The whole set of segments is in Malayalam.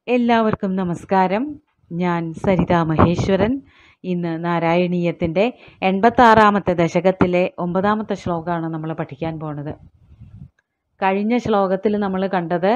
എല്ലാവർക്കും നമസ്കാരം ഞാൻ സരിത മഹേശ്വരൻ ഇന്ന് നാരായണീയത്തിൻ്റെ എൺപത്താറാമത്തെ ദശകത്തിലെ ഒമ്പതാമത്തെ ശ്ലോകമാണ് നമ്മൾ പഠിക്കാൻ പോണത് കഴിഞ്ഞ ശ്ലോകത്തിൽ നമ്മൾ കണ്ടത്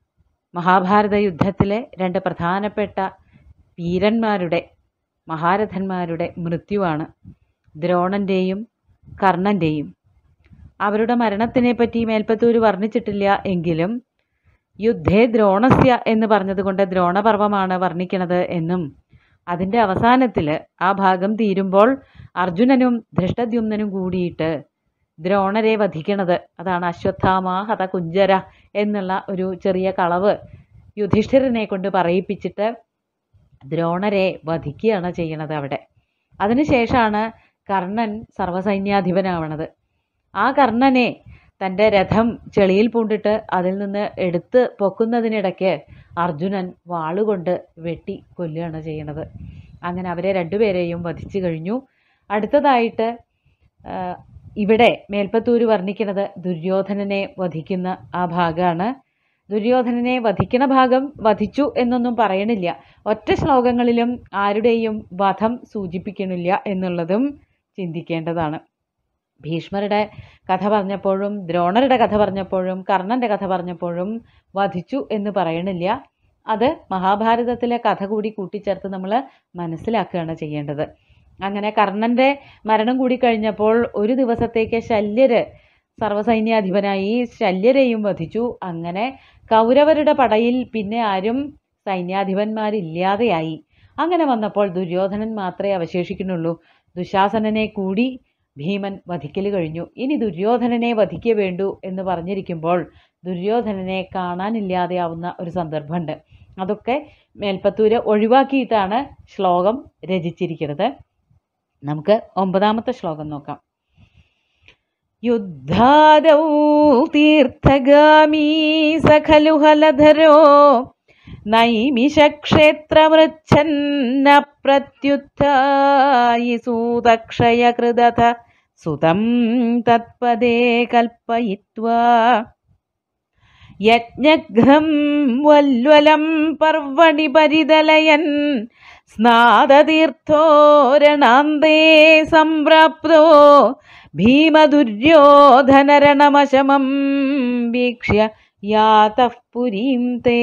മഹാഭാരത യുദ്ധത്തിലെ രണ്ട് പ്രധാനപ്പെട്ട വീരന്മാരുടെ മഹാരഥന്മാരുടെ മൃത്യുവാണ് ദ്രോണൻ്റെയും കർണൻ്റെയും അവരുടെ മരണത്തിനെ പറ്റി മേൽപ്പത്തൂർ വർണ്ണിച്ചിട്ടില്ല എങ്കിലും യുദ്ധേ ദ്രോണസ്യ എന്ന് പറഞ്ഞതുകൊണ്ട് ദ്രോണപർവമാണ് വർണ്ണിക്കണത് എന്നും അതിൻ്റെ അവസാനത്തിൽ ആ ഭാഗം തീരുമ്പോൾ അർജുനനും ധൃഷ്ടദ്യുമ്നനും കൂടിയിട്ട് ദ്രോണരെ വധിക്കണത് അതാണ് അശ്വത്ഥാമ ഹത കുഞ്ചര എന്നുള്ള ഒരു ചെറിയ കളവ് യുധിഷ്ഠിരനെ കൊണ്ട് പറയിപ്പിച്ചിട്ട് ദ്രോണരെ വധിക്കുകയാണ് ചെയ്യണത് അവിടെ അതിനുശേഷമാണ് കർണൻ സർവ്വസൈന്യാധിപനാവണത് ആ കർണനെ തൻ്റെ രഥം ചെളിയിൽ പൂണ്ടിട്ട് അതിൽ നിന്ന് എടുത്ത് പൊക്കുന്നതിനിടയ്ക്ക് അർജുനൻ വാളുകൊണ്ട് വെട്ടി കൊല്ലുകയാണ് ചെയ്യണത് അങ്ങനെ അവരെ രണ്ടുപേരെയും വധിച്ചു കഴിഞ്ഞു അടുത്തതായിട്ട് ആ, ഇവിടെ മേൽപ്പത്തൂര് വർണ്ണിക്കുന്നത് ദുര്യോധനനെ വധിക്കുന്ന ആ ഭാഗമാണ് ദുര്യോധനനെ വധിക്കണ ഭാഗം വധിച്ചു എന്നൊന്നും പറയണില്ല ഒറ്റ ശ്ലോകങ്ങളിലും ആരുടെയും വധം സൂചിപ്പിക്കണില്ല എന്നുള്ളതും ചിന്തിക്കേണ്ടതാണ് ഭീഷ്മരുടെ കഥ പറഞ്ഞപ്പോഴും ദ്രോണരുടെ കഥ പറഞ്ഞപ്പോഴും കർണൻ്റെ കഥ പറഞ്ഞപ്പോഴും വധിച്ചു എന്ന് പറയണില്ല അത് മഹാഭാരതത്തിലെ കഥ കൂടി കൂട്ടിച്ചേർത്ത് നമ്മൾ മനസ്സിലാക്കുകയാണ് ചെയ്യേണ്ടത് അങ്ങനെ കർണൻ്റെ മരണം കൂടി കഴിഞ്ഞപ്പോൾ ഒരു ദിവസത്തേക്ക് ശല്യര് സർവ്വസൈന്യാധിപനായി ശല്യരെയും വധിച്ചു അങ്ങനെ കൗരവരുടെ പടയിൽ പിന്നെ ആരും സൈന്യാധിപന്മാരില്ലാതെയായി അങ്ങനെ വന്നപ്പോൾ ദുര്യോധനൻ മാത്രമേ അവശേഷിക്കുന്നുള്ളൂ ദുശാസനനെ കൂടി ഭീമൻ വധിക്കൽ കഴിഞ്ഞു ഇനി ദുര്യോധനനെ വധിക്കേ വേണ്ടൂ എന്ന് പറഞ്ഞിരിക്കുമ്പോൾ ദുര്യോധനനെ കാണാനില്ലാതെയാവുന്ന ഒരു സന്ദർഭമുണ്ട് അതൊക്കെ മേൽപ്പത്തൂര് ഒഴിവാക്കിയിട്ടാണ് ശ്ലോകം രചിച്ചിരിക്കുന്നത് നമുക്ക് ഒമ്പതാമത്തെ ശ്ലോകം നോക്കാം യുദ്ധാദൗ തീർത്ഥഗാമീ സഖലു ഹലധരോ നൈമിഷക്ഷേത്രമൃച്ഛന്ന പ്രത്യുത്ഥായി സൂതക്ഷയകൃതഥ സുതം തത്പദേ കൽപ്പയിത്വാ യജ്ഞഘ്നം വല്വലം പർവണി പരിതലയൻ സ്നാദതീർത്ഥോരണാന്തേ സംപ്രാപ്തോ ഭീമദുര്യോധനരണമശമം വീക്ഷ്യ യാതഃ പുരീം തേ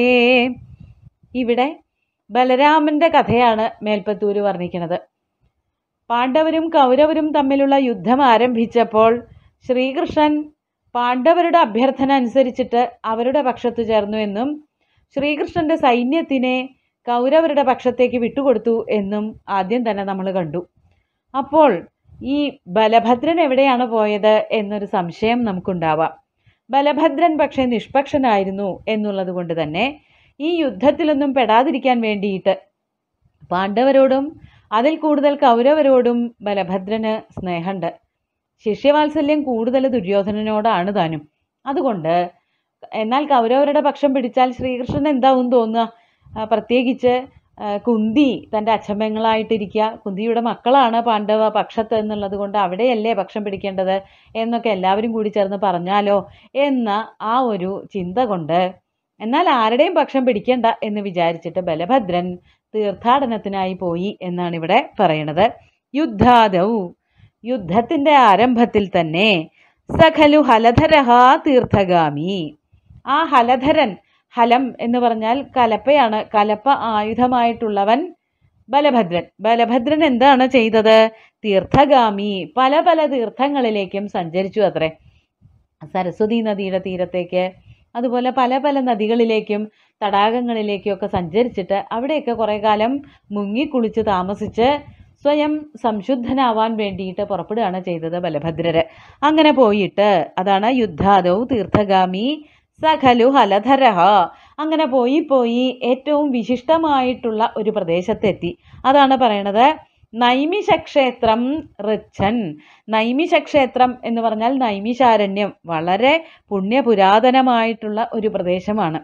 ഇവിടെ ബലരാമന്റെ കഥയാണ് മേൽപ്പത്തൂര് വർണ്ണിക്കുന്നത് പാണ്ഡവരും കൗരവരും തമ്മിലുള്ള യുദ്ധം ആരംഭിച്ചപ്പോൾ ശ്രീകൃഷ്ണൻ പാണ്ഡവരുടെ അഭ്യർത്ഥന അനുസരിച്ചിട്ട് അവരുടെ പക്ഷത്ത് ചേർന്നു എന്നും ശ്രീകൃഷ്ണന്റെ സൈന്യത്തിനെ കൗരവരുടെ പക്ഷത്തേക്ക് വിട്ടുകൊടുത്തു എന്നും ആദ്യം തന്നെ നമ്മൾ കണ്ടു അപ്പോൾ ഈ ബലഭദ്രൻ എവിടെയാണ് പോയത് എന്നൊരു സംശയം നമുക്കുണ്ടാവാം ബലഭദ്രൻ പക്ഷേ നിഷ്പക്ഷനായിരുന്നു എന്നുള്ളത് കൊണ്ട് തന്നെ ഈ യുദ്ധത്തിലൊന്നും പെടാതിരിക്കാൻ വേണ്ടിയിട്ട് പാണ്ഡവരോടും അതിൽ കൂടുതൽ കൗരവരോടും ബലഭദ്രന് സ്നേഹമുണ്ട് ശിഷ്യവാത്സല്യം കൂടുതൽ ദുര്യോധനനോടാണ് താനും അതുകൊണ്ട് എന്നാൽ കൗരവരുടെ പക്ഷം പിടിച്ചാൽ ശ്രീകൃഷ്ണൻ എന്താവും തോന്നുക ആ, പ്രത്യേകിച്ച് ആ, കുന്തി തൻ്റെ അച്ഛമ്മങ്ങളായിട്ടിരിക്കുക കുന്തിയുടെ മക്കളാണ് പാണ്ഡവ പക്ഷത്ത് എന്നുള്ളത് കൊണ്ട് അവിടെയല്ലേ പക്ഷം പിടിക്കേണ്ടത് എന്നൊക്കെ എല്ലാവരും കൂടി ചേർന്ന് പറഞ്ഞാലോ എന്ന ആ ഒരു ചിന്ത കൊണ്ട് എന്നാൽ ആരുടെയും പക്ഷം പിടിക്കേണ്ട എന്ന് വിചാരിച്ചിട്ട് ബലഭദ്രൻ തീർത്ഥാടനത്തിനായി പോയി എന്നാണ് ഇവിടെ പറയണത് യുദ്ധാദൗ യുദ്ധത്തിന്റെ ആരംഭത്തിൽ തന്നെ സഖലു ഹലധരഹ തീർത്ഥഗാമി ആ ഹലധരൻ ഹലം എന്ന് പറഞ്ഞാൽ കലപ്പയാണ് കലപ്പ ആയുധമായിട്ടുള്ളവൻ ബലഭദ്രൻ ബലഭദ്രൻ എന്താണ് ചെയ്തത് തീർത്ഥഗാമി പല പല തീർത്ഥങ്ങളിലേക്കും സഞ്ചരിച്ചു അത്രേ സരസ്വതി നദിയുടെ തീരത്തേക്ക് അതുപോലെ പല പല നദികളിലേക്കും തടാകങ്ങളിലേക്കും ഒക്കെ സഞ്ചരിച്ചിട്ട് അവിടെയൊക്കെ കുറേ കാലം മുങ്ങിക്കുളിച്ച് താമസിച്ച് സ്വയം സംശുദ്ധനാവാൻ വേണ്ടിയിട്ട് പുറപ്പെടുകയാണ് ചെയ്തത് ബലഭദ്രര് അങ്ങനെ പോയിട്ട് അതാണ് യുദ്ധാദൗ തീർത്ഥഗാമി സഖലു ഹലധരഹ അങ്ങനെ പോയി പോയി ഏറ്റവും വിശിഷ്ടമായിട്ടുള്ള ഒരു പ്രദേശത്തെത്തി അതാണ് പറയണത് നൈമിഷക്ഷേത്രം ഋച്ഛൻ നൈമിഷക്ഷേത്രം എന്ന് പറഞ്ഞാൽ നൈമിഷാരണ്യം വളരെ പുണ്യപുരാതനമായിട്ടുള്ള ഒരു പ്രദേശമാണ്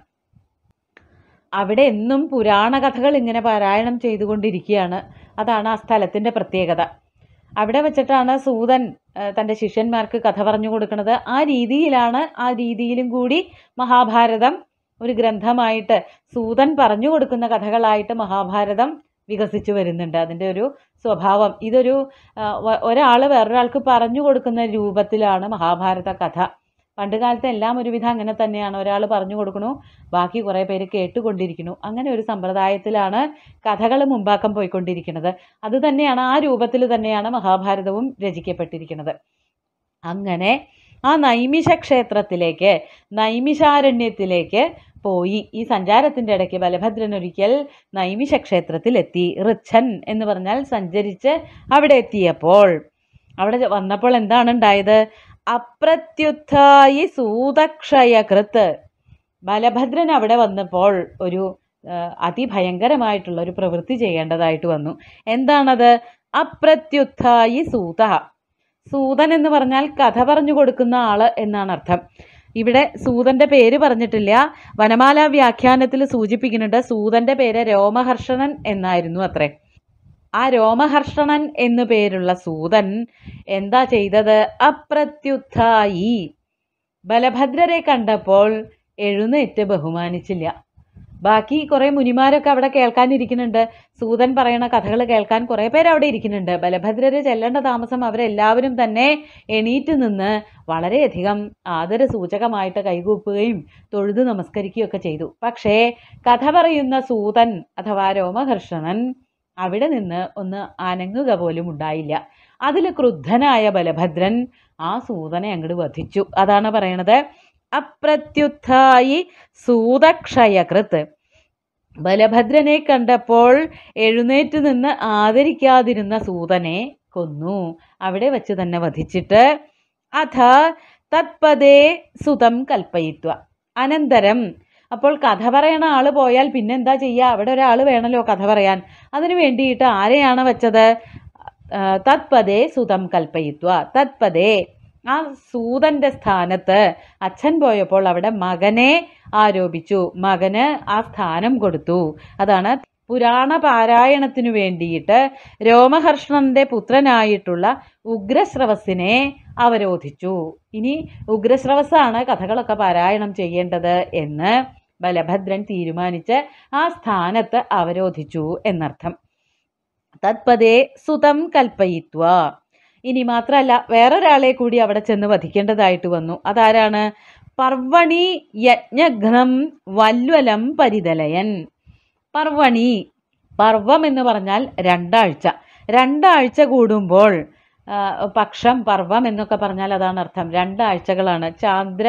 അവിടെ എന്നും പുരാണ കഥകൾ ഇങ്ങനെ പാരായണം ചെയ്തുകൊണ്ടിരിക്കുകയാണ് അതാണ് ആ സ്ഥലത്തിൻ്റെ പ്രത്യേകത അവിടെ വെച്ചിട്ടാണ് സൂതൻ ആ, തൻ്റെ ശിഷ്യന്മാർക്ക് കഥ പറഞ്ഞു കൊടുക്കുന്നത് ആ രീതിയിലാണ് ആ രീതിയിലും കൂടി മഹാഭാരതം ഒരു ഗ്രന്ഥമായിട്ട് സൂതൻ പറഞ്ഞു കൊടുക്കുന്ന കഥകളായിട്ട് മഹാഭാരതം വികസിച്ചു വരുന്നുണ്ട് അതിൻ്റെ ഒരു സ്വഭാവം ഇതൊരു ഒരാൾ വേറൊരാൾക്ക് പറഞ്ഞു കൊടുക്കുന്ന രൂപത്തിലാണ് മഹാഭാരത കഥ പണ്ട് കാലത്ത് എല്ലാം ഒരുവിധം അങ്ങനെ തന്നെയാണ് ഒരാൾ പറഞ്ഞു കൊടുക്കണു ബാക്കി കുറേ പേര് കേട്ടുകൊണ്ടിരിക്കുന്നു അങ്ങനെ ഒരു സമ്പ്രദായത്തിലാണ് കഥകൾ മുമ്പാക്കം പോയിക്കൊണ്ടിരിക്കുന്നത് അത് തന്നെയാണ് ആ രൂപത്തിൽ തന്നെയാണ് മഹാഭാരതവും രചിക്കപ്പെട്ടിരിക്കുന്നത് അങ്ങനെ ആ നൈമിഷ ക്ഷേത്രത്തിലേക്ക് നൈമിഷാരണ്യത്തിലേക്ക് പോയി ഈ സഞ്ചാരത്തിൻ്റെ ഇടയ്ക്ക് ബലഭദ്രൻ ഒരിക്കൽ നൈമിഷ ക്ഷേത്രത്തിലെത്തി ഋച്ഛൻ എന്ന് പറഞ്ഞാൽ സഞ്ചരിച്ച് അവിടെ എത്തിയപ്പോൾ അവിടെ വന്നപ്പോൾ എന്താണ് ഉണ്ടായത് അപ്രത്യുത്ഥായി സൂതക്ഷയകൃത്ത് ബലഭദ്രൻ അവിടെ വന്നപ്പോൾ ഒരു അതിഭയങ്കരമായിട്ടുള്ള ഒരു പ്രവൃത്തി ചെയ്യേണ്ടതായിട്ട് വന്നു എന്താണത് അപ്രത്യുത്ഥായി സൂത സൂതൻ എന്ന് പറഞ്ഞാൽ കഥ പറഞ്ഞു കൊടുക്കുന്ന ആള് എന്നാണ് അർത്ഥം ഇവിടെ സൂതന്റെ പേര് പറഞ്ഞിട്ടില്ല വനമാല വ്യാഖ്യാനത്തിൽ സൂചിപ്പിക്കുന്നുണ്ട് സൂതന്റെ പേര് രോമഹർഷണൻ എന്നായിരുന്നു അത്രേ ആ രോമഹർഷണൻ എന്നു പേരുള്ള സൂതൻ എന്താ ചെയ്തത് അപ്രത്യുത്ഥായി ബലഭദ്രരെ കണ്ടപ്പോൾ എഴുന്നേറ്റ് ബഹുമാനിച്ചില്ല ബാക്കി കുറേ മുനിമാരൊക്കെ അവിടെ കേൾക്കാനിരിക്കുന്നുണ്ട് സൂതൻ പറയണ കഥകൾ കേൾക്കാൻ കുറേ പേര് അവിടെ ഇരിക്കുന്നുണ്ട് ബലഭദ്രര് ചെല്ലേണ്ട താമസം അവരെല്ലാവരും തന്നെ എണീറ്റ് നിന്ന് വളരെയധികം ആദര സൂചകമായിട്ട് കൈകൂപ്പുകയും തൊഴുതു നമസ്കരിക്കുകയൊക്കെ ചെയ്തു പക്ഷേ കഥ പറയുന്ന സൂതൻ അഥവാ രോമഹർഷണൻ അവിടെ നിന്ന് ഒന്ന് അനങ്ങുക പോലും ഉണ്ടായില്ല അതിൽ ക്രുദ്ധനായ ബലഭദ്രൻ ആ സൂതനെ അങ്ങോട്ട് വധിച്ചു അതാണ് പറയണത് അപ്രത്യുത്ഥായി സൂതക്ഷയകൃത്ത് ബലഭദ്രനെ കണ്ടപ്പോൾ എഴുന്നേറ്റ് നിന്ന് ആദരിക്കാതിരുന്ന സൂതനെ കൊന്നു അവിടെ വെച്ച് തന്നെ വധിച്ചിട്ട് അഥ തത്പദേ സുതം കൽപ്പയിത്വ അനന്തരം അപ്പോൾ കഥ പറയണ ആള് പോയാൽ പിന്നെന്താ ചെയ്യുക അവിടെ ഒരാൾ വേണമല്ലോ കഥ പറയാൻ അതിനു വേണ്ടിയിട്ട് ആരെയാണ് വെച്ചത് തത്പദേ സുതം കൽപ്പയിത്വ തത്പദേ ആ സൂതന്റെ സ്ഥാനത്ത് അച്ഛൻ പോയപ്പോൾ അവിടെ മകനെ ആരോപിച്ചു മകന് ആ സ്ഥാനം കൊടുത്തു അതാണ് പുരാണ പാരായണത്തിനു വേണ്ടിയിട്ട് രോമഹർഷണന്റെ പുത്രനായിട്ടുള്ള ഉഗ്രശ്രവസിനെ അവരോധിച്ചു ഇനി ഉഗ്രശ്രവസാണ് കഥകളൊക്കെ പാരായണം ചെയ്യേണ്ടത് എന്ന് ബലഭദ്രൻ തീരുമാനിച്ച് ആ സ്ഥാനത്ത് അവരോധിച്ചു എന്നർത്ഥം തത്പദേ സുതം കൽപ്പയിത്വ ഇനി മാത്രമല്ല വേറൊരാളെ കൂടി അവിടെ ചെന്ന് വധിക്കേണ്ടതായിട്ട് വന്നു അതാരാണ് പർവണി യജ്ഞഘ്നം വല്വലം പരിതലയൻ പർവണി പർവം എന്ന് പറഞ്ഞാൽ രണ്ടാഴ്ച രണ്ടാഴ്ച കൂടുമ്പോൾ പക്ഷം പർവം എന്നൊക്കെ പറഞ്ഞാൽ അതാണ് അർത്ഥം രണ്ടാഴ്ചകളാണ് ചാന്ദ്ര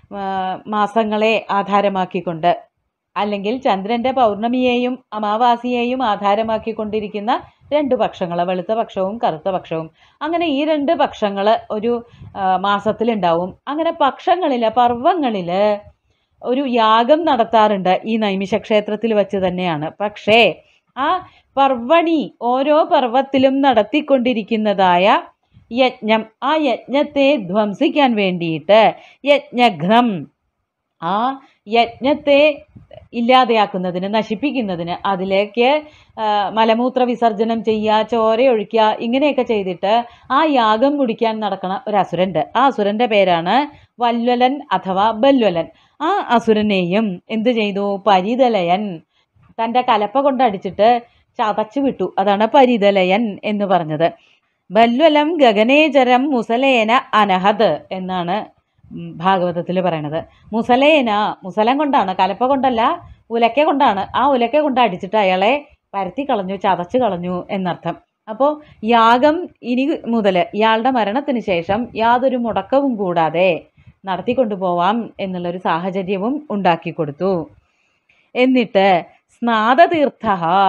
മാസങ്ങളെ ആധാരമാക്കിക്കൊണ്ട് അല്ലെങ്കിൽ ചന്ദ്രന്റെ പൗർണമിയെയും അമാവാസിയെയും ആധാരമാക്കിക്കൊണ്ടിരിക്കുന്ന രണ്ട് പക്ഷങ്ങൾ വെളുത്ത പക്ഷവും കറുത്ത പക്ഷവും അങ്ങനെ ഈ രണ്ട് പക്ഷങ്ങൾ ഒരു മാസത്തിലുണ്ടാവും അങ്ങനെ പക്ഷങ്ങളിൽ പർവ്വങ്ങളിൽ ഒരു യാഗം നടത്താറുണ്ട് ഈ നൈമിഷ ക്ഷേത്രത്തിൽ വെച്ച് തന്നെയാണ് പക്ഷേ ആ പർവണി ഓരോ പർവ്വത്തിലും നടത്തിക്കൊണ്ടിരിക്കുന്നതായ യജ്ഞം ആ യജ്ഞത്തെ ധ്വംസിക്കാൻ വേണ്ടിയിട്ട് യജ്ഞഘ്നം ആ യജ്ഞത്തെ ഇല്ലാതെയാക്കുന്നതിന് നശിപ്പിക്കുന്നതിന് അതിലേക്ക് മലമൂത്ര വിസർജനം ചെയ്യുക ചോരയൊഴിക്കുക ഇങ്ങനെയൊക്കെ ചെയ്തിട്ട് ആ യാഗം മുടിക്കാൻ നടക്കണ ഒരു അസുരൻ്റെ ആ അസുരൻ്റെ പേരാണ് വല്വലൻ അഥവാ ബല്വലൻ ആ അസുരനെയും എന്ത് ചെയ്തു പരിതലയൻ തൻ്റെ കലപ്പ കൊണ്ടടിച്ചിട്ട് ചതച്ചു വിട്ടു അതാണ് പരിതലയൻ എന്ന് പറഞ്ഞത് ബല്വലം ഗഗനേചരം മുസലേന അനഹത് എന്നാണ് ഭാഗവതത്തിൽ പറയണത് മുസലേന മുസലം കൊണ്ടാണ് കലപ്പ കൊണ്ടല്ല ഉലക്ക കൊണ്ടാണ് ആ ഉലക്ക കൊണ്ട് അടിച്ചിട്ട് അയാളെ പരത്തി കളഞ്ഞു ചതച്ചു കളഞ്ഞു എന്നർത്ഥം അപ്പോൾ യാഗം ഇനി മുതൽ ഇയാളുടെ മരണത്തിന് ശേഷം യാതൊരു മുടക്കവും കൂടാതെ നടത്തിക്കൊണ്ടുപോവാം എന്നുള്ളൊരു സാഹചര്യവും ഉണ്ടാക്കി കൊടുത്തു എന്നിട്ട് സ്നാതതീർത്ഥ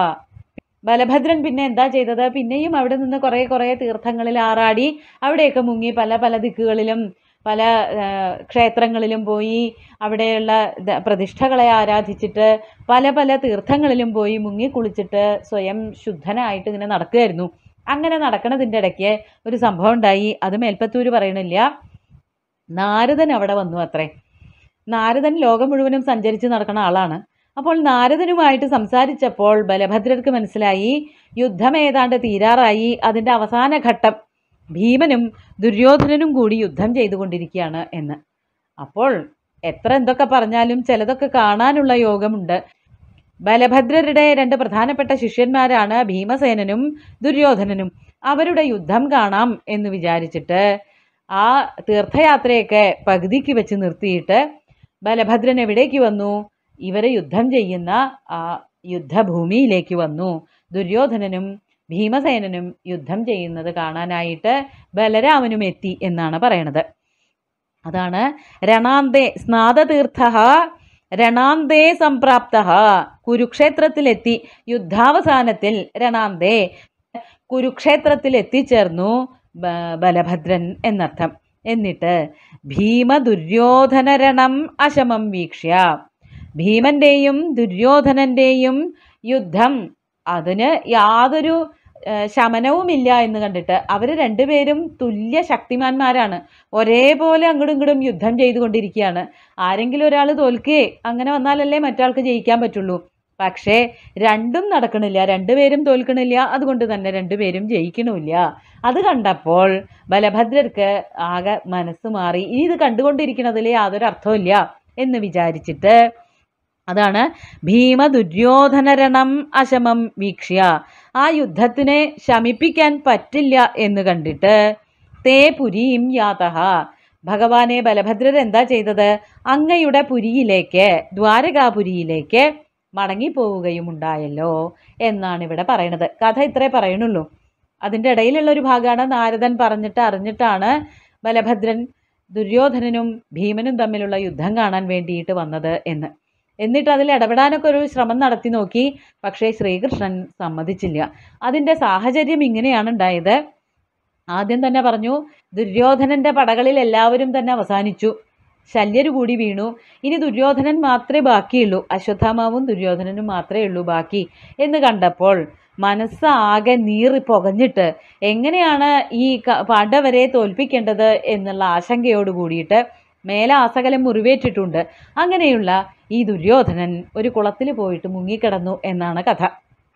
ബലഭദ്രൻ പിന്നെ എന്താ ചെയ്തത് പിന്നെയും അവിടെ നിന്ന് കുറേ കുറേ തീർത്ഥങ്ങളിൽ ആറാടി അവിടെയൊക്കെ മുങ്ങി പല പല ദിക്കുകളിലും പല ക്ഷേത്രങ്ങളിലും പോയി അവിടെയുള്ള പ്രതിഷ്ഠകളെ ആരാധിച്ചിട്ട് പല പല തീർത്ഥങ്ങളിലും പോയി മുങ്ങി കുളിച്ചിട്ട് സ്വയം ശുദ്ധനായിട്ട് ഇങ്ങനെ നടക്കുകയായിരുന്നു അങ്ങനെ നടക്കണതിൻ്റെ ഇടയ്ക്ക് ഒരു സംഭവം ഉണ്ടായി അത് മേൽപ്പത്തൂര് പറയണില്ല നാരദൻ അവിടെ വന്നു അത്രേ നാരദൻ ലോകം മുഴുവനും സഞ്ചരിച്ച് നടക്കുന്ന ആളാണ് അപ്പോൾ നാരദനുമായിട്ട് സംസാരിച്ചപ്പോൾ ബലഭദ്രർക്ക് മനസ്സിലായി യുദ്ധം ഏതാണ്ട് തീരാറായി അതിൻ്റെ അവസാന ഘട്ടം ഭീമനും ദുര്യോധനനും കൂടി യുദ്ധം ചെയ്തുകൊണ്ടിരിക്കുകയാണ് എന്ന് അപ്പോൾ എത്ര എന്തൊക്കെ പറഞ്ഞാലും ചിലതൊക്കെ കാണാനുള്ള യോഗമുണ്ട് ബലഭദ്രരുടെ രണ്ട് പ്രധാനപ്പെട്ട ശിഷ്യന്മാരാണ് ഭീമസേനനും ദുര്യോധനനും അവരുടെ യുദ്ധം കാണാം എന്ന് വിചാരിച്ചിട്ട് ആ തീർത്ഥയാത്രയൊക്കെ പകുതിക്ക് വെച്ച് നിർത്തിയിട്ട് ബലഭദ്രൻ എവിടേക്ക് വന്നു ഇവരെ യുദ്ധം ചെയ്യുന്ന ആ യുദ്ധഭൂമിയിലേക്ക് വന്നു ദുര്യോധനനും ഭീമസേനനും യുദ്ധം ചെയ്യുന്നത് കാണാനായിട്ട് ബലരാമനും എത്തി എന്നാണ് പറയണത് അതാണ് രണാന്തേ സ്നാതതീർത്ഥ രണാന്തേ സംപ്രാപ്ത കുരുക്ഷേത്രത്തിലെത്തി യുദ്ധാവസാനത്തിൽ രണാന്തേ കുരുക്ഷേത്രത്തിൽ എത്തിച്ചേർന്നു ബ- ബലഭദ്രൻ എന്നർത്ഥം എന്നിട്ട് ഭീമദുര്യോധനരണം അശമം വീക്ഷ്യ ഭീമന്റെയും ദുര്യോധനന്റെയും യുദ്ധം അതിന് യാതൊരു ഏഹ്, ശമനവുമില്ല എന്ന് കണ്ടിട്ട് അവർ രണ്ടുപേരും തുല്യ ശക്തിമാന്മാരാണ് ഒരേപോലെ അങ്ങോട്ടും ഇങ്ങോട്ടും യുദ്ധം ചെയ്തുകൊണ്ടിരിക്കുകയാണ് ആരെങ്കിലും ഒരാൾ തോൽക്കേ അങ്ങനെ വന്നാലല്ലേ മറ്റാൾക്ക് ജയിക്കാൻ പറ്റുള്ളൂ പക്ഷേ രണ്ടും നടക്കണില്ല രണ്ടുപേരും തോൽക്കണില്ല അതുകൊണ്ട് തന്നെ രണ്ടുപേരും ജയിക്കണമില്ല അത് കണ്ടപ്പോൾ ബലഭദ്രർക്ക് ആകെ മനസ്സ് മാറി ഇനി ഇത് കണ്ടുകൊണ്ടിരിക്കണതിൽ യാതൊരു അർത്ഥമില്ല എന്ന് വിചാരിച്ചിട്ട് അതാണ് ഭീമദുര്യോധനരണം അശമം വീക്ഷ്യ ആ യുദ്ധത്തിനെ ശമിപ്പിക്കാൻ പറ്റില്ല എന്ന് കണ്ടിട്ട് തേ പുരിയും യാതഹ ഭഗവാനെ ബലഭദ്രർ എന്താ ചെയ്തത് അങ്ങയുടെ പുരിയിലേക്ക് ദ്വാരകാപുരിയിലേക്ക് മടങ്ങിപ്പോവുകയും ഉണ്ടായല്ലോ എന്നാണ് ഇവിടെ പറയണത് കഥ ഇത്രേ പറയണുള്ളൂ അതിൻ്റെ ഇടയിലുള്ള ഒരു ഭാഗമാണ് നാരദൻ പറഞ്ഞിട്ട് അറിഞ്ഞിട്ടാണ് ബലഭദ്രൻ ദുര്യോധനനും ഭീമനും തമ്മിലുള്ള യുദ്ധം കാണാൻ വേണ്ടിയിട്ട് വന്നത് എന്ന് എന്നിട്ട് അതിൽ ഇടപെടാനൊക്കെ ഒരു ശ്രമം നടത്തി നോക്കി പക്ഷേ ശ്രീകൃഷ്ണൻ സമ്മതിച്ചില്ല അതിൻ്റെ സാഹചര്യം ഇങ്ങനെയാണ് ഉണ്ടായത് ആദ്യം തന്നെ പറഞ്ഞു ദുര്യോധനന്റെ പടകളിൽ എല്ലാവരും തന്നെ അവസാനിച്ചു ശല്യര് കൂടി വീണു ഇനി ദുര്യോധനൻ മാത്രമേ ബാക്കിയുള്ളൂ അശ്വത്ഥാമാവും ദുര്യോധനനും മാത്രമേ ഉള്ളൂ ബാക്കി എന്ന് കണ്ടപ്പോൾ മനസ്സ് ആകെ നീറി പുകഞ്ഞിട്ട് എങ്ങനെയാണ് ഈ ക- പാണ്ഡവരെ തോൽപ്പിക്കേണ്ടത് എന്നുള്ള ആശങ്കയോട് കൂടിയിട്ട് മേലാസകലം മുറിവേറ്റിട്ടുണ്ട് അങ്ങനെയുള്ള ഈ ദുര്യോധനൻ ഒരു കുളത്തിൽ പോയിട്ട് മുങ്ങിക്കിടന്നു എന്നാണ് കഥ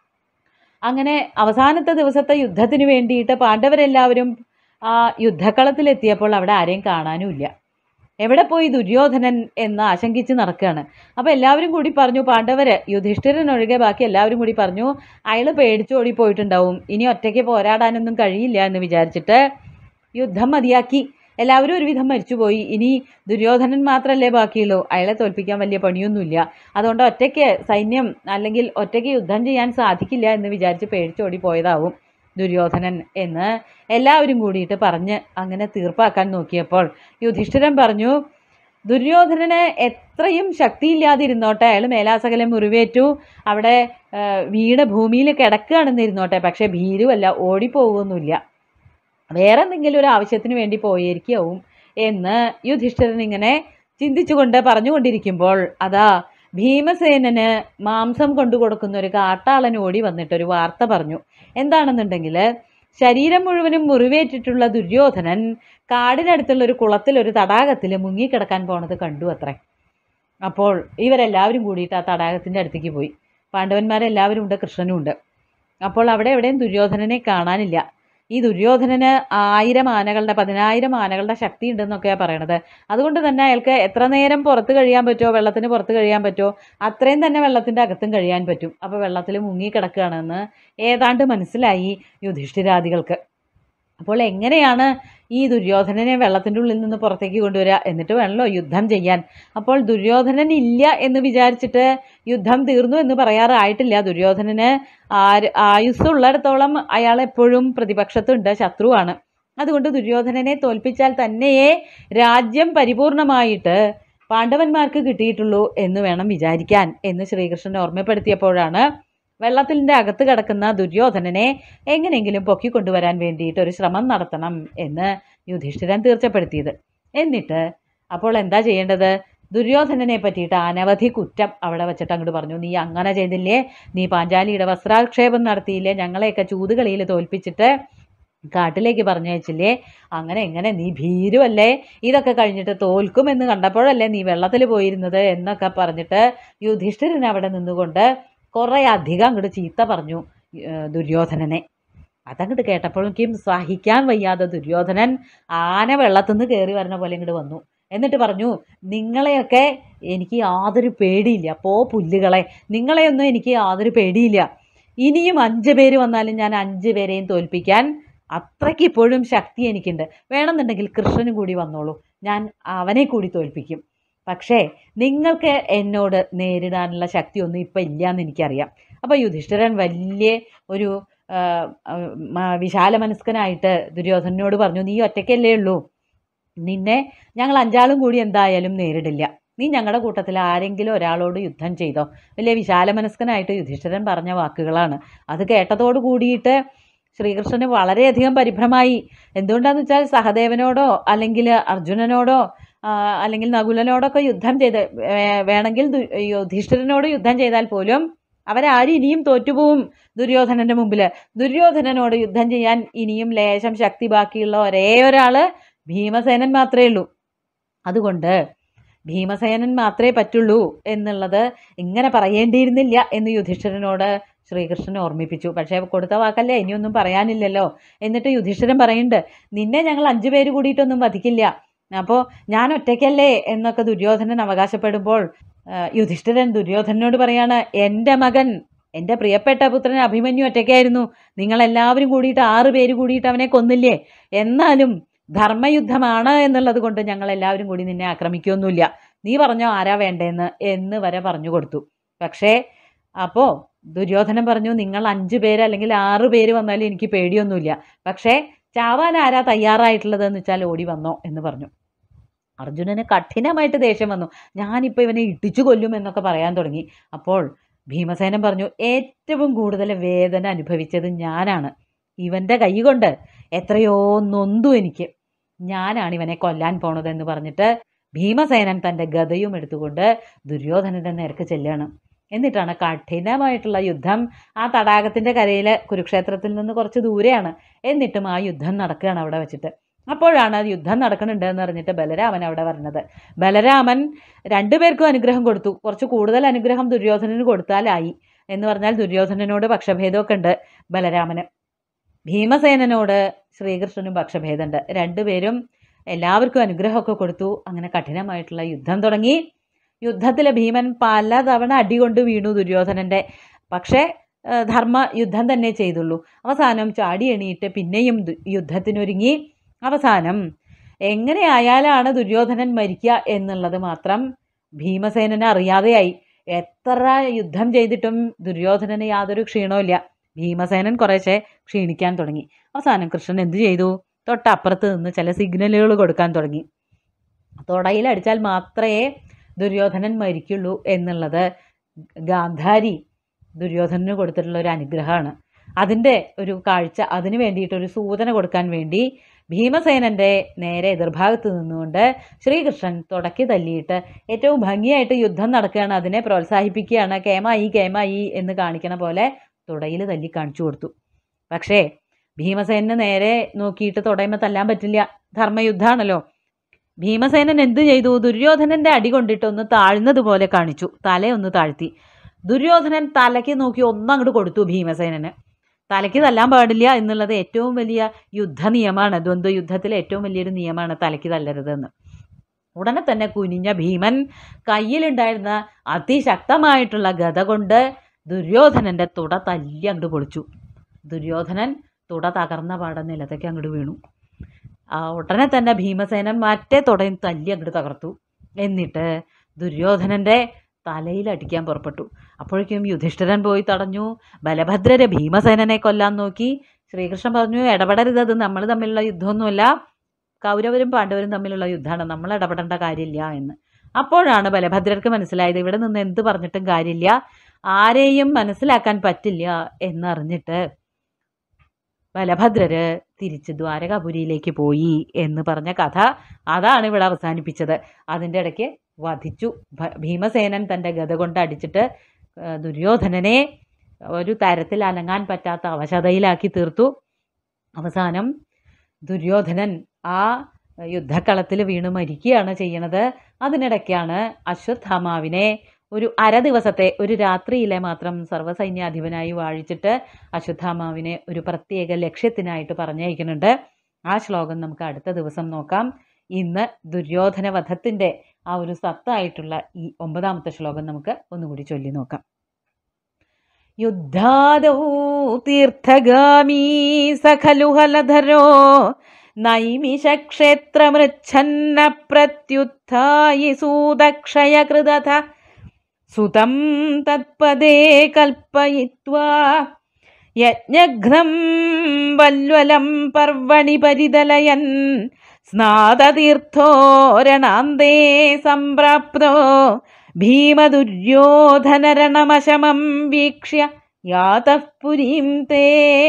അങ്ങനെ അവസാനത്തെ ദിവസത്തെ യുദ്ധത്തിന് വേണ്ടിയിട്ട് പാണ്ഡവരെല്ലാവരും ആ യുദ്ധക്കളത്തിലെത്തിയപ്പോൾ അവിടെ ആരെയും കാണാനുമില്ല എവിടെ പോയി ദുര്യോധനൻ എന്ന് ആശങ്കിച്ച് നടക്കുകയാണ് അപ്പോൾ എല്ലാവരും കൂടി പറഞ്ഞു പാണ്ഡവര് യുധിഷ്ഠിരൻ ഒഴികെ ബാക്കി എല്ലാവരും കൂടി പറഞ്ഞു അയാൾ പേടിച്ചോടി പോയിട്ടുണ്ടാവും ഇനി ഒറ്റയ്ക്ക് പോരാടാനൊന്നും കഴിയില്ല എന്ന് വിചാരിച്ചിട്ട് യുദ്ധം മതിയാക്കി എല്ലാവരും ഒരുവിധം മരിച്ചുപോയി ഇനി ദുര്യോധനൻ മാത്രമല്ലേ ബാക്കിയുള്ളൂ അയാളെ തോൽപ്പിക്കാൻ വലിയ പണിയൊന്നുമില്ല അതുകൊണ്ട് ഒറ്റയ്ക്ക് സൈന്യം അല്ലെങ്കിൽ ഒറ്റയ്ക്ക് യുദ്ധം ചെയ്യാൻ സാധിക്കില്ല എന്ന് വിചാരിച്ച് പേടിച്ചോടി പോയതാവും ദുര്യോധനൻ എന്ന് എല്ലാവരും കൂടിയിട്ട് പറഞ്ഞ് അങ്ങനെ തീർപ്പാക്കാൻ നോക്കിയപ്പോൾ യുധിഷ്ഠിരൻ പറഞ്ഞു ദുര്യോധനന് എത്രയും ശക്തിയില്ലാതിരുന്നോട്ടെ അയാൾ മേലാസകലം മുറിവേറ്റു അവിടെ ആ, വീണ് ഭൂമിയിൽ കിടക്കുകയാണെന്ന് ഇരുന്നോട്ടെ പക്ഷെ ഭീരുവല്ല ഓടിപ്പോകുന്നില്ല വേറെ എന്തെങ്കിലും ഒരു ആവശ്യത്തിന് വേണ്ടി പോയിരിക്കാവും എന്ന് യുധിഷ്ഠിരൻ ഇങ്ങനെ ചിന്തിച്ചുകൊണ്ട് പറഞ്ഞുകൊണ്ടിരിക്കുമ്പോൾ അതാ ഭീമസേനന് മാംസം കൊണ്ടു കൊടുക്കുന്ന ഒരു കാട്ടാളൻ ഓടി വന്നിട്ട് ഒരു വാർത്ത പറഞ്ഞു എന്താണെന്നുണ്ടെങ്കിൽ ശരീരം മുഴുവനും മുറിവേറ്റിട്ടുള്ള ദുര്യോധനൻ കാടിനടുത്തുള്ള ഒരു കുളത്തിൽ ഒരു തടാകത്തിൽ മുങ്ങിക്കിടക്കാൻ പോണത് കണ്ടു അത്രേ അപ്പോൾ ഇവരെല്ലാവരും കൂടിയിട്ട് ആ തടാകത്തിൻ്റെ അടുത്തേക്ക് പോയി പാണ്ഡവന്മാരെല്ലാവരും ഉണ്ട് കൃഷ്ണനും ഉണ്ട് അപ്പോൾ അവിടെ എവിടെയും ദുര്യോധനനെ കാണാനില്ല ഈ ദുര്യോധനന് ആയിരം ആനകളുടെ പതിനായിരം ആനകളുടെ ശക്തി ഉണ്ടെന്നൊക്കെയാണ് പറയണത് അതുകൊണ്ട് തന്നെ അയാൾക്ക് എത്ര നേരം പുറത്ത് കഴിയാൻ പറ്റുമോ വെള്ളത്തിന് പുറത്ത് കഴിയാൻ പറ്റുമോ അത്രയും തന്നെ വെള്ളത്തിൻ്റെ അകത്തും കഴിയാൻ പറ്റും അപ്പോൾ വെള്ളത്തിൽ മുങ്ങി കിടക്കുകയാണെന്ന് ഏതാണ്ട് മനസ്സിലായി യുധിഷ്ഠിരാദികൾക്ക് അപ്പോൾ എങ്ങനെയാണ് ഈ ദുര്യോധനനെ വെള്ളത്തിൻ്റെ ഉള്ളിൽ നിന്ന് പുറത്തേക്ക് കൊണ്ടുവരിക എന്നിട്ട് വേണമല്ലോ യുദ്ധം ചെയ്യാൻ അപ്പോൾ ദുര്യോധനൻ ഇല്ല എന്ന് വിചാരിച്ചിട്ട് യുദ്ധം തീർന്നു എന്ന് പറയാറായിട്ടില്ല ദുര്യോധനന് ആര് ആയുസ്സുള്ളിടത്തോളം അയാൾ എപ്പോഴും പ്രതിപക്ഷത്തുണ്ട് ശത്രുവാണ് അതുകൊണ്ട് ദുര്യോധനനെ തോൽപ്പിച്ചാൽ തന്നെയേ രാജ്യം പരിപൂർണമായിട്ട് പാണ്ഡവന്മാർക്ക് കിട്ടിയിട്ടുള്ളൂ എന്ന് വേണം വിചാരിക്കാൻ എന്ന് ശ്രീകൃഷ്ണൻ ഓർമ്മപ്പെടുത്തിയപ്പോഴാണ് വെള്ളത്തിൻ്റെ അകത്ത് കിടക്കുന്ന ദുര്യോധനനെ എങ്ങനെയെങ്കിലും പൊക്കിക്കൊണ്ടുവരാൻ വേണ്ടിയിട്ട് ഒരു ശ്രമം നടത്തണം എന്ന് യുധിഷ്ഠിരൻ തീർച്ചപ്പെടുത്തിയത് എന്നിട്ട് അപ്പോൾ എന്താ ചെയ്യേണ്ടത് ദുര്യോധനനെ പറ്റിയിട്ട് അനവധി കുറ്റം അവിടെ വെച്ചിട്ട് അങ്ങോട്ട് പറഞ്ഞു നീ അങ്ങനെ ചെയ്തില്ലേ നീ പാഞ്ചാലിയുടെ വസ്ത്രാക്ഷേപം നടത്തിയില്ലേ ഞങ്ങളെയൊക്കെ ചൂതുകളിയിൽ തോൽപ്പിച്ചിട്ട് കാട്ടിലേക്ക് പറഞ്ഞയച്ചില്ലേ അങ്ങനെ എങ്ങനെ നീ ഭീരുവല്ലേ ഇതൊക്കെ കഴിഞ്ഞിട്ട് തോൽക്കുമെന്ന് കണ്ടപ്പോഴല്ലേ നീ വെള്ളത്തിൽ പോയിരുന്നത് എന്നൊക്കെ പറഞ്ഞിട്ട് യുധിഷ്ഠിരൻ അവിടെ നിന്നുകൊണ്ട് കുറേ അധികം അങ്ങോട്ട് ചീത്ത പറഞ്ഞു ഏഹ് ദുര്യോധനനെ അതങ്ങോട്ട് കേട്ടപ്പോഴേക്കും സഹിക്കാൻ വയ്യാതെ ദുര്യോധനൻ ആന വെള്ളത്തിൽ നിന്ന് കയറി വരുന്ന പോലെ ഇങ്ങോട്ട് വന്നു എന്നിട്ട് പറഞ്ഞു നിങ്ങളെയൊക്കെ എനിക്ക് യാതൊരു പേടിയില്ല പോ പുല്ലുകളെ നിങ്ങളെയൊന്നും എനിക്ക് യാതൊരു പേടിയില്ല ഇനിയും അഞ്ച് പേര് വന്നാലും ഞാൻ അഞ്ച് പേരെയും തോൽപ്പിക്കാൻ അത്രയ്ക്ക് ഇപ്പോഴും ശക്തി എനിക്കുണ്ട് വേണമെന്നുണ്ടെങ്കിൽ കൃഷ്ണനും കൂടി വന്നോളൂ ഞാൻ അവനെ കൂടി തോൽപ്പിക്കും പക്ഷേ നിങ്ങൾക്ക് എന്നോട് നേരിടാനുള്ള ശക്തിയൊന്നും ഇപ്പം ഇല്ലയെന്ന് എനിക്കറിയാം അപ്പോൾ യുധിഷ്ഠിരൻ വലിയ ഒരു ആ, ആ, മ- വിശാല മനസ്കനായിട്ട് ദുര്യോധനനോട് പറഞ്ഞു നീ ഒറ്റയ്ക്കല്ലേ ഉള്ളൂ നിന്നെ ഞങ്ങൾ അഞ്ചാളും കൂടി എന്തായാലും നേരിടില്ല നീ ഞങ്ങളുടെ കൂട്ടത്തിൽ ആരെങ്കിലും ഒരാളോട് യുദ്ധം ചെയ്തോ വലിയ വിശാല മനസ്കനായിട്ട് യുധിഷ്ഠിരൻ പറഞ്ഞ വാക്കുകളാണ് അത് കേട്ടതോട് കൂടിയിട്ട് ശ്രീകൃഷ്ണന് വളരെയധികം പരിഭ്രമായി എന്തുകൊണ്ടാന്ന് വെച്ചാൽ സഹദേവനോടോ അല്ലെങ്കിൽ അർജുനനോടോ ആ, അല്ലെങ്കിൽ നകുലനോടൊക്കെ യുദ്ധം ചെയ്ത് വേ- വേണമെങ്കിൽ ദു- യുധിഷ്ഠിരനോട് യുദ്ധം ചെയ്താൽ പോലും അവരാരും ഇനിയും തോറ്റുപോകും ദുര്യോധനന്റെ മുമ്പിൽ ദുര്യോധനനോട് യുദ്ധം ചെയ്യാൻ ഇനിയും ലേശം ശക്തി ബാക്കിയുള്ള ഒരേ ഒരാള് ഭീമസേനൻ മാത്രമേ ഉള്ളൂ അതുകൊണ്ട് ഭീമസേനൻ മാത്രമേ പറ്റുള്ളൂ എന്നുള്ളത് ഇങ്ങനെ പറയേണ്ടിയിരുന്നില്ല എന്ന് യുധിഷ്ഠിരനോട് ശ്രീകൃഷ്ണൻ ഓർമ്മിപ്പിച്ചു പക്ഷേ കൊടുത്ത വാക്കല്ലേ ഇനിയൊന്നും പറയാനില്ലല്ലോ എന്നിട്ട് യുധിഷ്ഠിരൻ പറയുന്നുണ്ട് നിന്നെ ഞങ്ങൾ അഞ്ചു പേര് കൂടിയിട്ടൊന്നും വധിക്കില്ല അപ്പോൾ ഞാൻ ഒറ്റയ്ക്കല്ലേ എന്നൊക്കെ ദുര്യോധനൻ അവകാശപ്പെടുമ്പോൾ ആ, യുധിഷ്ഠിരൻ ദുര്യോധനനോട് പറയാണ് എൻ്റെ മകൻ എൻ്റെ പ്രിയപ്പെട്ട പുത്രൻ അഭിമന്യു ഒറ്റയ്ക്കായിരുന്നു നിങ്ങളെല്ലാവരും കൂടിയിട്ട് ആറ് പേര് കൂടിയിട്ട് അവനെ കൊന്നില്ലേ എന്നാലും ധർമ്മയുദ്ധമാണ് എന്നുള്ളത് കൊണ്ട് ഞങ്ങൾ എല്ലാവരും കൂടി നിന്നെ ആക്രമിക്കുകയൊന്നുമില്ല നീ പറഞ്ഞോ ആരാ വേണ്ടേന്ന് എന്ന് വരെ പറഞ്ഞു കൊടുത്തു പക്ഷേ അപ്പോൾ ദുര്യോധനൻ പറഞ്ഞു നിങ്ങൾ അഞ്ച് പേര് അല്ലെങ്കിൽ ആറ് പേര് വന്നാലും എനിക്ക് പേടിയൊന്നുമില്ല പക്ഷേ ചാവാൻ ആരാ തയ്യാറായിട്ടുള്ളതെന്ന് വെച്ചാൽ ഓടി വന്നോ എന്ന് പറഞ്ഞു അർജുനന് കഠിനമായിട്ട് ദേഷ്യം വന്നു ഞാനിപ്പോൾ ഇവനെ ഇടിച്ചു കൊല്ലും എന്നൊക്കെ പറയാൻ തുടങ്ങി അപ്പോൾ ഭീമസേനൻ പറഞ്ഞു ഏറ്റവും കൂടുതൽ വേദന അനുഭവിച്ചത് ഞാനാണ് ഇവൻ്റെ കൈ കൊണ്ട് എത്രയോ നൊന്തു എനിക്ക് ഞാനാണ് ഇവനെ കൊല്ലാൻ പോണതെന്ന് പറഞ്ഞിട്ട് ഭീമസേനൻ തൻ്റെ ഗതയും എടുത്തുകൊണ്ട് ദുര്യോധനൻ്റെ നേർക്ക് ചെല്ലുകയാണ് എന്നിട്ടാണ് കഠിനമായിട്ടുള്ള യുദ്ധം ആ തടാകത്തിൻ്റെ കരയിൽ കുരുക്ഷേത്രത്തിൽ നിന്ന് കുറച്ച് ദൂരെയാണ് എന്നിട്ടും ആ യുദ്ധം നടക്കുകയാണ് അവിടെ വെച്ചിട്ട് അപ്പോഴാണ് അത് യുദ്ധം നടക്കുന്നുണ്ട് എന്ന് പറഞ്ഞിട്ട് ബലരാമൻ അവിടെ വരുന്നത് ബലരാമൻ രണ്ടുപേർക്കും അനുഗ്രഹം കൊടുത്തു കുറച്ച് കൂടുതൽ അനുഗ്രഹം ദുര്യോധനന് കൊടുത്താലായി എന്ന് പറഞ്ഞാൽ ദുര്യോധനനോട് പക്ഷഭേദമൊക്കെ ഉണ്ട് ബലരാമന് ഭീമസേനനോട് ശ്രീകൃഷ്ണനും പക്ഷഭേദമുണ്ട് രണ്ടുപേരും എല്ലാവർക്കും അനുഗ്രഹമൊക്കെ കൊടുത്തു അങ്ങനെ കഠിനമായിട്ടുള്ള യുദ്ധം തുടങ്ങി യുദ്ധത്തിൽ ഭീമൻ പലതവണ അടികൊണ്ട് വീണു ദുര്യോധനന്റെ പക്ഷേ ഏഹ്, ധർമ്മ യുദ്ധം തന്നെ ചെയ്തുള്ളൂ അവസാനം ചാടി എണീറ്റ് പിന്നെയും ദു- യുദ്ധത്തിനൊരുങ്ങി അവസാനം എങ്ങനെയായാലാണ് ദുര്യോധനൻ മരിക്കുക എന്നുള്ളത് മാത്രം ഭീമസേനന് അറിയാതെയായി എത്ര യുദ്ധം ചെയ്തിട്ടും ദുര്യോധനന് യാതൊരു ക്ഷീണവുമില്ല ഭീമസേനൻ കുറേശ്ശെ ക്ഷീണിക്കാൻ തുടങ്ങി അവസാനം കൃഷ്ണൻ എന്ത് ചെയ്തു തൊട്ടപ്പുറത്ത് നിന്ന് ചില സിഗ്നലുകൾ കൊടുക്കാൻ തുടങ്ങി തുടയിൽ അടിച്ചാൽ മാത്രമേ ദുര്യോധനൻ മരിക്കുള്ളൂ എന്നുള്ളത് ഗാന്ധാരി ദുര്യോധനന് കൊടുത്തിട്ടുള്ള ഒരു അനുഗ്രഹമാണ് അതിൻ്റെ ഒരു കാഴ്ച അതിന് വേണ്ടിയിട്ട് ഒരു സൂചന കൊടുക്കാൻ വേണ്ടി ഭീമസേനൻ്റെ നേരെ എതിർഭാഗത്ത് നിന്നുകൊണ്ട് ശ്രീകൃഷ്ണൻ തുടക്കി തല്ലിയിട്ട് ഏറ്റവും ഭംഗിയായിട്ട് യുദ്ധം നടക്കുകയാണ് അതിനെ പ്രോത്സാഹിപ്പിക്കുകയാണ് കേമായി കേമായി എന്ന് കാണിക്കണ പോലെ തുടയിൽ തല്ലി കാണിച്ചു കൊടുത്തു പക്ഷേ ഭീമസേനന് നേരെ നോക്കിയിട്ട് തുടയുമ്പോൾ തല്ലാൻ പറ്റില്ല ധർമ്മയുദ്ധമാണല്ലോ ഭീമസേനൻ എന്ത് ചെയ്തു ദുര്യോധനന്റെ അടി കൊണ്ടിട്ട് ഒന്ന് താഴ്ന്നതുപോലെ കാണിച്ചു തലയൊന്ന് താഴ്ത്തി ദുര്യോധനൻ തലയ്ക്ക് നോക്കി ഒന്നങ്ങോട്ട് കൊടുത്തു ഭീമസേനന് തലയ്ക്ക് തല്ലാൻ പാടില്ല എന്നുള്ളത് ഏറ്റവും വലിയ യുദ്ധ നിയമമാണ് ദ്വന്ദ്വ യുദ്ധത്തിലെ ഏറ്റവും വലിയൊരു നിയമമാണ് തലയ്ക്ക് തല്ലരുതെന്ന് ഉടനെ തന്നെ കുനിഞ്ഞ ഭീമൻ കയ്യിലുണ്ടായിരുന്ന അതിശക്തമായിട്ടുള്ള ഗത കൊണ്ട് ദുര്യോധനന്റെ തുട തല്ലി അങ്ങോട്ട് പൊളിച്ചു ദുര്യോധനൻ തുട തകർന്ന പാടം നിലത്തേക്ക് അങ്ങോട്ട് വീണു ആ ഉടനെ തന്നെ ഭീമസേനൻ മറ്റേ തുടയും തല്ലി അങ്ങോട്ട് തകർത്തു എന്നിട്ട് ദുര്യോധനന്റെ തലയിൽ അടിക്കാൻ പുറപ്പെട്ടു അപ്പോഴേക്കും യുധിഷ്ഠിരൻ പോയി തടഞ്ഞു ബലഭദ്രരെ ഭീമസേനനെ കൊല്ലാൻ നോക്കി ശ്രീകൃഷ്ണൻ പറഞ്ഞു ഇടപെടരുത് അത് നമ്മൾ തമ്മിലുള്ള യുദ്ധമൊന്നുമല്ല കൗരവരും പാണ്ഡവരും തമ്മിലുള്ള യുദ്ധമാണ് നമ്മൾ ഇടപെടേണ്ട കാര്യമില്ല എന്ന് അപ്പോഴാണ് ബലഭദ്രർക്ക് മനസ്സിലായത് ഇവിടെ നിന്ന് എന്ത് പറഞ്ഞിട്ടും കാര്യമില്ല ആരെയും മനസ്സിലാക്കാൻ പറ്റില്ല എന്നറിഞ്ഞിട്ട് ബലഭദ്രര് തിരിച്ച് ദ്വാരകാപുരിയിലേക്ക് പോയി എന്ന് പറഞ്ഞ കഥ അതാണ് ഇവിടെ അവസാനിപ്പിച്ചത് അതിൻ്റെ ഇടയ്ക്ക് വധിച്ചു ഭ- ഭീമസേനൻ തൻ്റെ ഗത കൊണ്ട് അടിച്ചിട്ട് ആ, ദുര്യോധനനെ ഒരു തരത്തിൽ അനങ്ങാൻ പറ്റാത്ത അവശതയിലാക്കി തീർത്തു അവസാനം ദുര്യോധനൻ ആ യുദ്ധക്കളത്തിൽ വീണ് മരിക്കുകയാണ് ചെയ്യണത് അതിനിടയ്ക്കാണ് അശ്വത്ഥാമാവിനെ ഒരു അര ദിവസത്തെ ഒരു രാത്രിയിലെ മാത്രം സർവ്വസൈന്യാധിപനായി വാഴിച്ചിട്ട് അശ്വത്ഥാമാവിനെ ഒരു പ്രത്യേക ലക്ഷ്യത്തിനായിട്ട് പറഞ്ഞയക്കുന്നുണ്ട് ആ ശ്ലോകം നമുക്ക് അടുത്ത ദിവസം നോക്കാം ഇന്ന് ദുര്യോധന വധത്തിൻ്റെ ആ ഒരു സത്തായിട്ടുള്ള ഈ ഒമ്പതാമത്തെ ശ്ലോകം നമുക്ക് ഒന്നുകൂടി ചൊല്ലി നോക്കാം യുദ്ധാദൗ തീർത്ഥഗാമീ സഖലു ഹലധരോ നൈമിഷക്ഷേത്രമൃച്ഛന്ന പ്രത്യുത്ഥായി സൂതക്ഷയകൃതഥ സുതം തത്പദേ കൽപ്പയിത്വാ യജ്ഞഘ്നം വല്വലം പർവണി പരിതലയൻ സ്നാതതീർത്ഥോരണാന്തേ സംപ്രാപ്തോ ഭീമദുര്യോധനരണമശമം വീക്ഷ്യ യാതഃ പുരീം തേ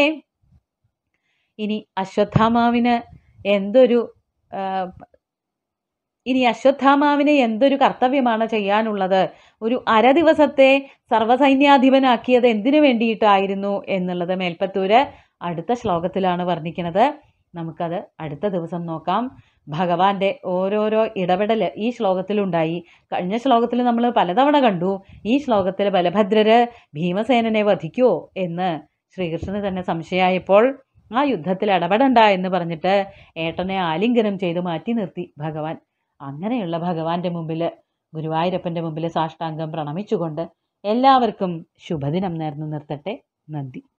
ഇനി അശ്വത്ഥാമാവിന് എന്തൊരു ആ, ഇനി അശ്വത്ഥാമാവിന് എന്തൊരു കർത്തവ്യമാണ് ചെയ്യാനുള്ളത് ഒരു അര ദിവസത്തെ സർവ്വസൈന്യാധിപനാക്കിയത് എന്തിനു വേണ്ടിയിട്ടായിരുന്നു എന്നുള്ളത് മേൽപ്പത്തൂര് അടുത്ത ശ്ലോകത്തിലാണ് വർണ്ണിക്കുന്നത് നമുക്കത് അടുത്ത ദിവസം നോക്കാം ഭഗവാന്റെ ഓരോരോ ഇടപെടൽ ഈ ശ്ലോകത്തിലുണ്ടായി കഴിഞ്ഞ ശ്ലോകത്തിൽ നമ്മൾ പലതവണ കണ്ടു ഈ ശ്ലോകത്തിൽ ബലഭദ്രര് ഭീമസേനനെ വധിക്കുമോ എന്ന് ശ്രീകൃഷ്ണന് തന്നെ സംശയമായപ്പോൾ ആ യുദ്ധത്തിൽ ഇടപെടണ്ട എന്ന് പറഞ്ഞിട്ട് ഏട്ടനെ ആലിംഗനം ചെയ്ത് മാറ്റി നിർത്തി ഭഗവാൻ അങ്ങനെയുള്ള ഭഗവാന്റെ മുമ്പിൽ ഗുരുവായൂരപ്പൻ്റെ മുമ്പിൽ സാഷ്ടാംഗം പ്രണമിച്ചുകൊണ്ട് എല്ലാവർക്കും ശുഭദിനം നേർന്നു നിർത്തട്ടെ നന്ദി